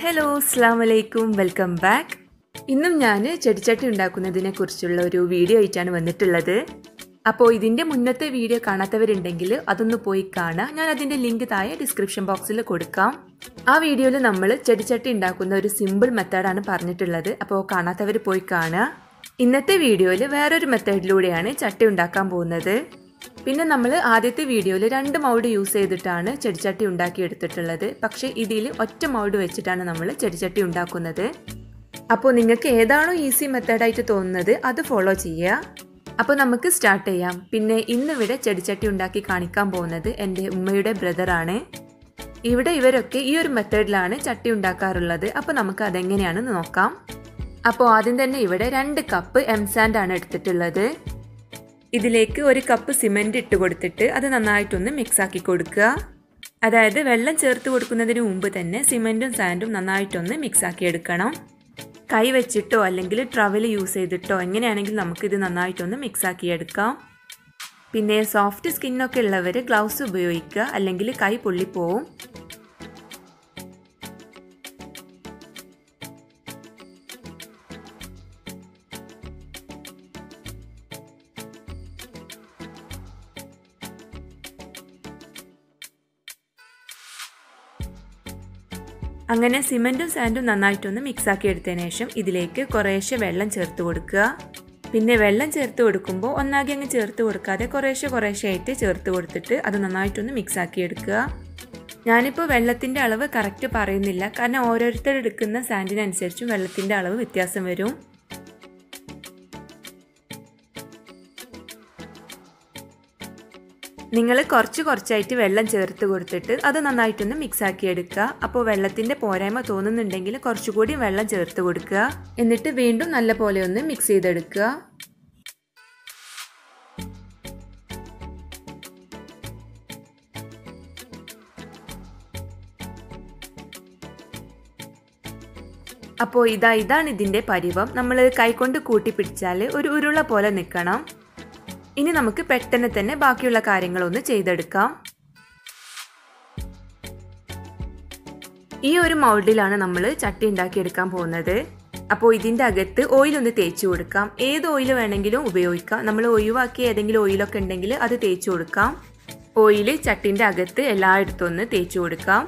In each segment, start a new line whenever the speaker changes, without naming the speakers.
hello അസ്സാം വലൈക്കും welcome back ഇന്നും ഞാൻ ചെടിച്ചട്ടി ഉണ്ടാക്കുന്നതിനെ കുറിച്ചുള്ള ഒരു വീഡിയോ ആയിട്ടാണ് വന്നിട്ടുള്ളത് അപ്പോൾ ഇതിൻ്റെ മുന്നത്തെ വീഡിയോ കാണാത്തവരുണ്ടെങ്കിൽ അതൊന്ന് പോയി കാണാം ഞാൻ അതിൻ്റെ ലിങ്ക് താഴെ ഡിസ്ക്രിപ്ഷൻ ബോക്സിൽ കൊടുക്കാം ആ വീഡിയോയിൽ നമ്മൾ ചെടിച്ചട്ടി ഉണ്ടാക്കുന്ന ഒരു സിമ്പിൾ മെത്തേഡാണ് പറഞ്ഞിട്ടുള്ളത് അപ്പോൾ കാണാത്തവർ പോയി കാണുക ഇന്നത്തെ വീഡിയോയിൽ വേറൊരു മെത്തേഡിലൂടെയാണ് ചട്ടി ഉണ്ടാക്കാൻ പോകുന്നത് പിന്നെ നമ്മൾ ആദ്യത്തെ വീഡിയോയിൽ രണ്ട് മൗഡ് യൂസ് ചെയ്തിട്ടാണ് ചെടിച്ചട്ടി ഉണ്ടാക്കിയെടുത്തിട്ടുള്ളത് പക്ഷേ ഇതിൽ ഒറ്റ മൗഡ് വെച്ചിട്ടാണ് നമ്മൾ ചെടിച്ചട്ടി ഉണ്ടാക്കുന്നത് അപ്പോൾ നിങ്ങൾക്ക് ഏതാണോ ഈസി മെത്തേഡായിട്ട് തോന്നുന്നത് അത് ഫോളോ ചെയ്യുക അപ്പോൾ നമുക്ക് സ്റ്റാർട്ട് ചെയ്യാം പിന്നെ ഇന്നിവിടെ ചെടിച്ചട്ടി ഉണ്ടാക്കി കാണിക്കാൻ പോകുന്നത് എൻ്റെ ഉമ്മയുടെ ബ്രദറാണ് ഇവിടെ ഇവരൊക്കെ ഈ ഒരു മെത്തേഡിലാണ് ചട്ടി ഉണ്ടാക്കാറുള്ളത് അപ്പോൾ നമുക്ക് അതെങ്ങനെയാണെന്ന് നോക്കാം അപ്പോൾ ആദ്യം തന്നെ ഇവിടെ രണ്ട് കപ്പ് എം സാൻഡ് ആണ് എടുത്തിട്ടുള്ളത് ഇതിലേക്ക് ഒരു കപ്പ് സിമെൻറ്റ് ഇട്ട് കൊടുത്തിട്ട് അത് നന്നായിട്ടൊന്ന് മിക്സ് ആക്കി കൊടുക്കുക അതായത് വെള്ളം ചേർത്ത് കൊടുക്കുന്നതിന് മുമ്പ് തന്നെ സിമെൻറ്റും സാൻഡും നന്നായിട്ടൊന്ന് മിക്സ് ആക്കി എടുക്കണം കൈ വെച്ചിട്ടോ അല്ലെങ്കിൽ ട്രവൽ യൂസ് ചെയ്തിട്ടോ എങ്ങനെയാണെങ്കിലും നമുക്കിത് നന്നായിട്ടൊന്ന് മിക്സ് ആക്കി എടുക്കാം പിന്നെ സോഫ്റ്റ് സ്കിന്നൊക്കെ ഉള്ളവർ ഗ്ലൗസ് ഉപയോഗിക്കുക അല്ലെങ്കിൽ കൈ പൊള്ളിപ്പോവും അങ്ങനെ സിമെൻറ്റും സാൻഡും നന്നായിട്ടൊന്ന് മിക്സ് ആക്കി എടുത്തതിന് ശേഷം ഇതിലേക്ക് കുറേശ്ശെ വെള്ളം ചേർത്ത് കൊടുക്കുക പിന്നെ വെള്ളം ചേർത്ത് കൊടുക്കുമ്പോൾ ഒന്നാകെ അങ്ങ് ചേർത്ത് കൊടുക്കാതെ കുറേശ്ശെ കുറേശ്ശെ ആയിട്ട് ചേർത്ത് കൊടുത്തിട്ട് അത് നന്നായിട്ടൊന്ന് മിക്സ് ആക്കി എടുക്കുക ഞാനിപ്പോൾ വെള്ളത്തിൻ്റെ അളവ് കറക്റ്റ് പറയുന്നില്ല കാരണം ഓരോരുത്തർ എടുക്കുന്ന സാൻഡിനനുസരിച്ചും വെള്ളത്തിൻ്റെ അളവ് വ്യത്യാസം വരും നിങ്ങൾ കുറച്ച് കുറച്ചായിട്ട് വെള്ളം ചേർത്ത് കൊടുത്തിട്ട് അത് നന്നായിട്ടൊന്ന് മിക്സ് ആക്കി എടുക്കുക അപ്പോൾ വെള്ളത്തിൻ്റെ പോരായ്മ തോന്നുന്നുണ്ടെങ്കിൽ കുറച്ചുകൂടി വെള്ളം ചേർത്ത് കൊടുക്കുക എന്നിട്ട് വീണ്ടും നല്ല പോലെ ഒന്ന് മിക്സ് ചെയ്തെടുക്കുക അപ്പോൾ ഇതാ ഇതാണ് ഇതിൻ്റെ പരിവം നമ്മൾ കൈകൊണ്ട് കൂട്ടി പിടിച്ചാൽ ഒരു ഉരുള പോലെ നിൽക്കണം ഇനി നമുക്ക് പെട്ടെന്ന് തന്നെ ബാക്കിയുള്ള കാര്യങ്ങളൊന്ന് ചെയ്തെടുക്കാം ഈ ഒരു മൗൾഡിലാണ് നമ്മൾ ചട്ടി ഉണ്ടാക്കിയെടുക്കാൻ പോകുന്നത് അപ്പോൾ ഇതിൻ്റെ അകത്ത് ഓയിൽ ഒന്ന് തേച്ച് കൊടുക്കാം ഏത് ഓയിൽ വേണമെങ്കിലും ഉപയോഗിക്കാം നമ്മൾ ഒഴിവാക്കിയ ഏതെങ്കിലും ഓയിലൊക്കെ ഉണ്ടെങ്കിൽ അത് തേച്ച് കൊടുക്കാം ഓയിൽ ചട്ടിൻ്റെ അകത്ത് എല്ലായിടത്തും ഒന്ന് തേച്ച് കൊടുക്കാം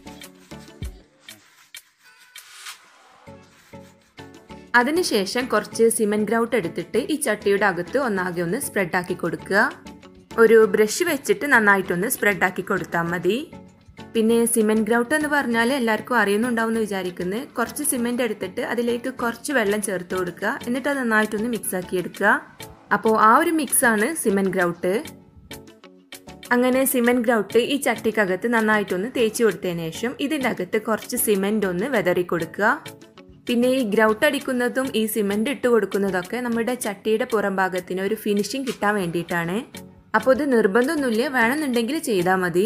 അതിനുശേഷം കുറച്ച് സിമെൻറ്റ് ഗ്രൗട്ട് എടുത്തിട്ട് ഈ ചട്ടിയുടെ അകത്ത് ഒന്നാകെ ഒന്ന് സ്പ്രെഡാക്കി കൊടുക്കുക ഒരു ബ്രഷ് വെച്ചിട്ട് നന്നായിട്ടൊന്ന് സ്പ്രെഡാക്കി കൊടുത്താൽ മതി പിന്നെ സിമെൻറ്റ് ഗ്രൗട്ട് എന്ന് പറഞ്ഞാൽ എല്ലാവർക്കും അറിയുന്നുണ്ടാവും എന്ന് വിചാരിക്കുന്നത് കുറച്ച് സിമെൻറ്റ് എടുത്തിട്ട് അതിലേക്ക് കുറച്ച് വെള്ളം ചേർത്ത് കൊടുക്കുക എന്നിട്ട് അത് നന്നായിട്ടൊന്ന് മിക്സ് ആക്കി എടുക്കുക അപ്പോൾ ആ ഒരു മിക്സാണ് സിമെൻറ്റ് ഗ്രൗട്ട് അങ്ങനെ സിമെൻറ്റ് ഗ്രൗട്ട് ഈ ചട്ടിക്കകത്ത് നന്നായിട്ടൊന്ന് തേച്ച് കൊടുത്തതിന് ശേഷം ഇതിൻ്റെ അകത്ത് കുറച്ച് സിമെൻ്റ് ഒന്ന് വെതറി കൊടുക്കുക പിന്നെ ഈ ഗ്രൗട്ട് അടിക്കുന്നതും ഈ സിമെന്റ് ഇട്ട് കൊടുക്കുന്നതൊക്കെ നമ്മുടെ ചട്ടിയുടെ പുറം ഭാഗത്തിന് ഒരു ഫിനിഷിങ് കിട്ടാൻ വേണ്ടിയിട്ടാണ് അപ്പോൾ ഇത് നിർബന്ധമൊന്നുമില്ല വേണമെന്നുണ്ടെങ്കിൽ ചെയ്താൽ മതി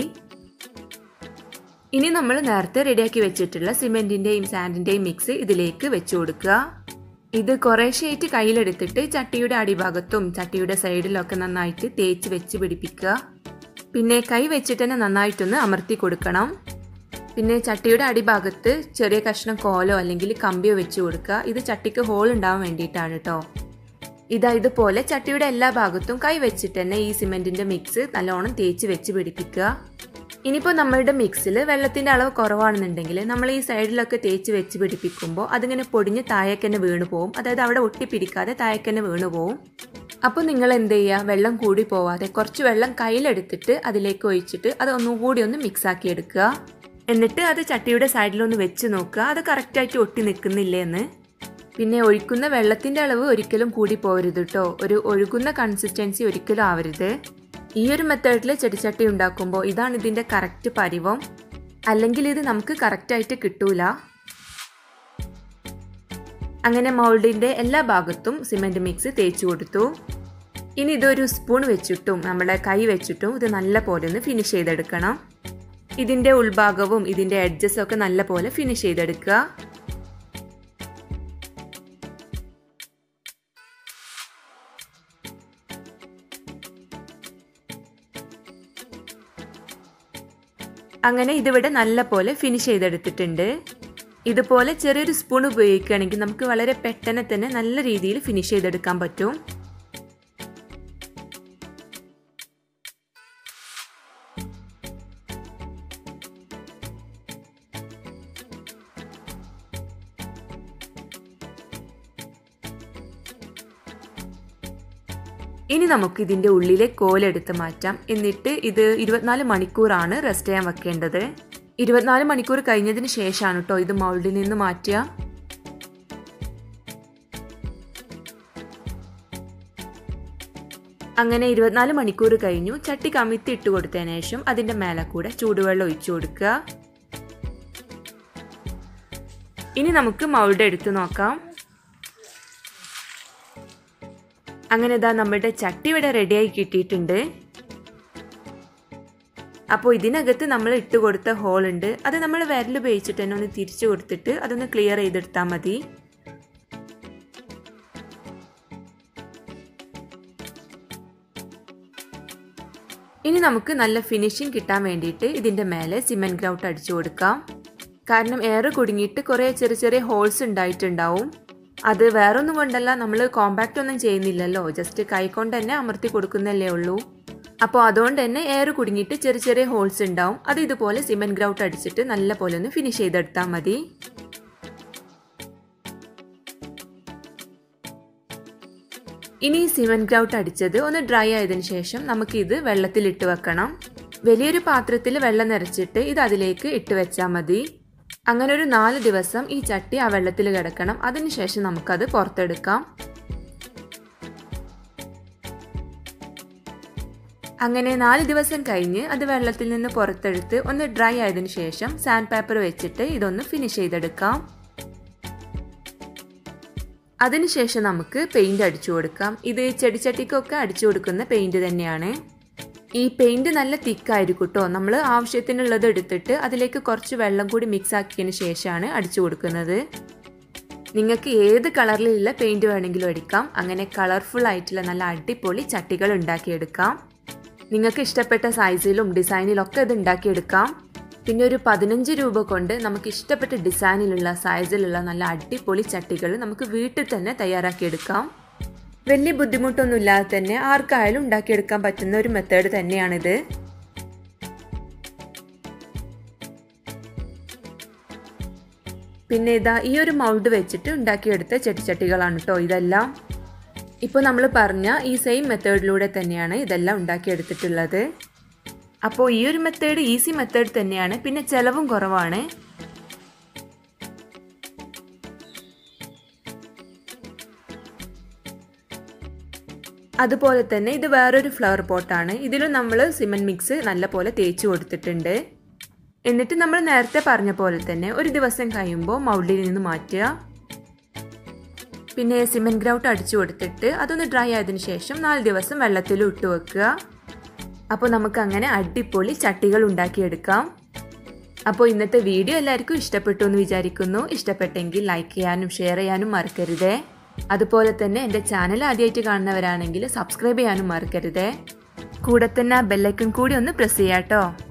ഇനി നമ്മൾ നേരത്തെ റെഡിയാക്കി വെച്ചിട്ടുള്ള സിമെന്റിന്റെയും സാൻഡിന്റെയും മിക്സ് ഇതിലേക്ക് വെച്ചു കൊടുക്കുക ഇത് കുറേശ്ശെയായിട്ട് കയ്യിലെടുത്തിട്ട് ചട്ടിയുടെ അടിഭാഗത്തും ചട്ടിയുടെ സൈഡിലൊക്കെ നന്നായിട്ട് തേച്ച് വെച്ച് പിടിപ്പിക്കുക പിന്നെ കൈ വെച്ചിട്ട് തന്നെ നന്നായിട്ടൊന്ന് അമർത്തി കൊടുക്കണം പിന്നെ ചട്ടിയുടെ അടിഭാഗത്ത് ചെറിയ കഷ്ണം കോലോ അല്ലെങ്കിൽ കമ്പിയോ വെച്ച് കൊടുക്കുക ഇത് ചട്ടിക്ക് ഹോൾ ഉണ്ടാവാൻ വേണ്ടിയിട്ടാണ് കേട്ടോ ഇതാ ഇതുപോലെ ചട്ടിയുടെ എല്ലാ ഭാഗത്തും കൈ വെച്ചിട്ട് തന്നെ ഈ സിമെന്റിന്റെ മിക്സ് നല്ലോണം തേച്ച് വെച്ച് പിടിപ്പിക്കുക ഇനിയിപ്പോൾ നമ്മളുടെ മിക്സിൽ വെള്ളത്തിന്റെ അളവ് കുറവാണെന്നുണ്ടെങ്കിൽ നമ്മൾ ഈ സൈഡിലൊക്കെ തേച്ച് വെച്ച് പിടിപ്പിക്കുമ്പോൾ അതിങ്ങനെ പൊടിഞ്ഞ് താഴേക്കന്നെ വീണു പോകും അതായത് അവിടെ ഒട്ടിപ്പിടിക്കാതെ താഴേക്കന്നെ വീണു പോകും അപ്പോൾ നിങ്ങൾ എന്ത് ചെയ്യുക വെള്ളം കൂടി പോവാതെ കുറച്ച് വെള്ളം കയ്യിലെടുത്തിട്ട് അതിലേക്ക് ഒഴിച്ചിട്ട് അത് ഒന്നുകൂടി ഒന്ന് മിക്സ് ആക്കി എടുക്കുക എന്നിട്ട് അത് ചട്ടിയുടെ സൈഡിലൊന്ന് വെച്ച് നോക്കുക അത് കറക്റ്റായിട്ട് ഒട്ടി നിൽക്കുന്നില്ലേ എന്ന് പിന്നെ ഒഴിക്കുന്ന വെള്ളത്തിൻ്റെ അളവ് ഒരിക്കലും കൂടി പോകരുത് കേട്ടോ ഒരു ഒഴുകുന്ന കൺസിസ്റ്റൻസി ഒരിക്കലും ആവരുത് ഈ ഒരു മെത്തേഡിൽ ചെടിച്ചട്ടി ഉണ്ടാക്കുമ്പോൾ ഇതാണ് ഇതിൻ്റെ കറക്റ്റ് പരിവം അല്ലെങ്കിൽ ഇത് നമുക്ക് കറക്റ്റായിട്ട് കിട്ടൂല അങ്ങനെ മൗൾഡിൻ്റെ എല്ലാ ഭാഗത്തും സിമെൻറ്റ് മിക്സ് തേച്ച് കൊടുത്തു ഇനി ഇതൊരു സ്പൂൺ വെച്ചിട്ടും നമ്മുടെ കൈ വെച്ചിട്ടും ഇത് നല്ല പോലെ ഒന്ന് ഫിനിഷ് ചെയ്തെടുക്കണം ഇതിൻ്റെ ഉൾഭാഗവും ഇതിൻ്റെ എഡ്ജസും ഒക്കെ നല്ല പോലെ ഫിനിഷ് ചെയ്തെടുക്കുക അങ്ങനെ ഇതിവിടെ നല്ല പോലെ ഫിനിഷ് ചെയ്തെടുത്തിട്ടുണ്ട് ഇതുപോലെ ചെറിയൊരു സ്പൂൺ ഉപയോഗിക്കുകയാണെങ്കിൽ നമുക്ക് വളരെ പെട്ടെന്ന് തന്നെ നല്ല രീതിയിൽ ഫിനിഷ് ചെയ്തെടുക്കാൻ പറ്റും ഇനി നമുക്ക് ഇതിൻ്റെ ഉള്ളിലെ കോലെടുത്ത് മാറ്റാം എന്നിട്ട് ഇത് ഇരുപത്തിനാല് മണിക്കൂറാണ് റെസ്റ്റ് ചെയ്യാൻ വെക്കേണ്ടത് ഇരുപത്തിനാല് മണിക്കൂർ കഴിഞ്ഞതിന് ശേഷമാണ് കേട്ടോ ഇത് മൗൾഡിൽ നിന്ന് മാറ്റുക അങ്ങനെ ഇരുപത്തിനാല് മണിക്കൂർ കഴിഞ്ഞു ചട്ടി കമിത്തി ഇട്ട് കൊടുത്തതിന് ശേഷം അതിൻ്റെ മേലെ കൂടെ ചൂടുവെള്ളം ഒഴിച്ചു കൊടുക്കുക ഇനി നമുക്ക് മൗൾഡ് എടുത്ത് നോക്കാം അങ്ങനെ ഇതാ നമ്മുടെ ചട്ടി ഇവിടെ റെഡിയായി കിട്ടിയിട്ടുണ്ട് അപ്പോൾ ഇതിനകത്ത് നമ്മൾ ഇട്ട് കൊടുത്ത ഹോൾ ഉണ്ട് അത് നമ്മൾ വിരൽ ഉപയോഗിച്ചിട്ട് തന്നെ ഒന്ന് തിരിച്ചു കൊടുത്തിട്ട് അതൊന്ന് ക്ലിയർ ചെയ്തെടുത്താൽ മതി ഇനി നമുക്ക് നല്ല ഫിനിഷിങ് കിട്ടാൻ വേണ്ടിയിട്ട് ഇതിൻ്റെ മേലെ സിമെൻറ്റ് ഗ്രൗട്ട് അടിച്ചു കൊടുക്കാം കാരണം എയർ കുടുങ്ങിയിട്ട് കുറേ ചെറിയ ചെറിയ ഹോൾസ് ഉണ്ടായിട്ടുണ്ടാവും അത് വേറൊന്നും കൊണ്ടല്ല നമ്മൾ കോമ്പാക്റ്റ് ഒന്നും ചെയ്യുന്നില്ലല്ലോ ജസ്റ്റ് കൈകൊണ്ട് തന്നെ അമർത്തി കൊടുക്കുന്നല്ലേ ഉള്ളൂ അപ്പോൾ അതുകൊണ്ട് തന്നെ എയർ കുടുങ്ങിയിട്ട് ചെറിയ ചെറിയ ഹോൾസ് ഉണ്ടാവും അത് ഇതുപോലെ സിമെൻറ്റ് ഗ്രൗട്ട് അടിച്ചിട്ട് നല്ല പോലെ ഒന്ന് ഫിനിഷ് ചെയ്തെടുത്താൽ മതി ഇനി സിമെൻറ്റ് ഗ്രൗട്ട് അടിച്ചത് ഒന്ന് ഡ്രൈ ആയതിനു ശേഷം നമുക്കിത് വെള്ളത്തിലിട്ട് വെക്കണം വലിയൊരു പാത്രത്തിൽ വെള്ളം നിറച്ചിട്ട് ഇത് അതിലേക്ക് ഇട്ട് വെച്ചാൽ മതി അങ്ങനെ ഒരു നാല് ദിവസം ഈ ചട്ടി ആ വെള്ളത്തിൽ കിടക്കണം അതിനുശേഷം നമുക്കത് പുറത്തെടുക്കാം അങ്ങനെ നാല് ദിവസം കഴിഞ്ഞ് അത് വെള്ളത്തിൽ നിന്ന് പുറത്തെടുത്ത് ഒന്ന് ഡ്രൈ ആയതിനു ശേഷം സാൻഡ് പേപ്പർ വെച്ചിട്ട് ഇതൊന്ന് ഫിനിഷ് ചെയ്തെടുക്കാം അതിനുശേഷം നമുക്ക് പെയിന്റ് അടിച്ചു കൊടുക്കാം ഇത് ചെടിച്ചട്ടിക്കൊക്കെ അടിച്ചു കൊടുക്കുന്ന പെയിന്റ് തന്നെയാണ് ഈ പെയിന്റ് നല്ല തിക്കായിരിക്കും കേട്ടോ നമ്മൾ ആവശ്യത്തിനുള്ളത് എടുത്തിട്ട് അതിലേക്ക് കുറച്ച് വെള്ളം കൂടി മിക്സ് ആക്കിയതിന് ശേഷമാണ് അടിച്ചു കൊടുക്കുന്നത് നിങ്ങൾക്ക് ഏത് കളറിലുള്ള പെയിന്റ് വേണമെങ്കിലും അടിക്കാം അങ്ങനെ കളർഫുൾ ആയിട്ടുള്ള നല്ല അടിപൊളി ചട്ടികൾ ഉണ്ടാക്കിയെടുക്കാം നിങ്ങൾക്ക് ഇഷ്ടപ്പെട്ട സൈസിലും ഡിസൈനിലും ഒക്കെ ഇത് ഉണ്ടാക്കിയെടുക്കാം പിന്നെ ഒരു പതിനഞ്ച് രൂപ കൊണ്ട് നമുക്ക് ഇഷ്ടപ്പെട്ട ഡിസൈനിലുള്ള സൈസിലുള്ള നല്ല അടിപൊളി ചട്ടികൾ നമുക്ക് വീട്ടിൽ തന്നെ തയ്യാറാക്കിയെടുക്കാം വലിയ ബുദ്ധിമുട്ടൊന്നും ഇല്ലാതെ തന്നെ ആർക്കായാലും ഉണ്ടാക്കിയെടുക്കാൻ പറ്റുന്ന ഒരു മെത്തേഡ് തന്നെയാണിത് പിന്നെ ഇതാ ഈ ഒരു മൗൾഡ് വെച്ചിട്ട് ഉണ്ടാക്കിയെടുത്ത ചെടിച്ചട്ടികളാണ് കേട്ടോ ഇതെല്ലാം ഇപ്പോൾ നമ്മൾ പറഞ്ഞ ഈ സെയിം മെത്തേഡിലൂടെ തന്നെയാണ് ഇതെല്ലാം ഉണ്ടാക്കിയെടുത്തിട്ടുള്ളത് അപ്പോൾ ഈ ഒരു മെത്തേഡ് ഈസി മെത്തേഡ് തന്നെയാണ് പിന്നെ ചിലവും കുറവാണ് അതുപോലെ തന്നെ ഇത് വേറൊരു ഫ്ലവർ പോട്ടാണ് ഇതിലും നമ്മൾ സിമെൻറ്റ് മിക്സ് നല്ലപോലെ തേച്ച് കൊടുത്തിട്ടുണ്ട് എന്നിട്ട് നമ്മൾ നേരത്തെ പറഞ്ഞ പോലെ തന്നെ ഒരു ദിവസം കഴിയുമ്പോൾ മൗൾഡിൽ നിന്ന് മാറ്റുക പിന്നെ സിമെൻറ്റ് ഗ്രൗട്ട് അടിച്ചു കൊടുത്തിട്ട് അതൊന്ന് ഡ്രൈ ആയതിനു ശേഷം നാല് ദിവസം വെള്ളത്തിൽ ഇട്ട് വെക്കുക അപ്പോൾ നമുക്ക് അങ്ങനെ അടിപൊളി ചട്ടികൾ ഉണ്ടാക്കിയെടുക്കാം അപ്പോൾ ഇന്നത്തെ വീഡിയോ എല്ലാവർക്കും ഇഷ്ടപ്പെട്ടു എന്ന് വിചാരിക്കുന്നു ഇഷ്ടപ്പെട്ടെങ്കിൽ ലൈക്ക് ചെയ്യാനും ഷെയർ ചെയ്യാനും മറക്കരുതേ അതുപോലെ തന്നെ എൻ്റെ ചാനൽ ആദ്യമായിട്ട് കാണുന്നവരാണെങ്കിൽ സബ്സ്ക്രൈബ് ചെയ്യാനും മറക്കരുതേ കൂടെ തന്നെ ആ ബെല്ലൈക്കൺ കൂടി ഒന്ന് പ്രസ് ചെയ്യാം കേട്ടോ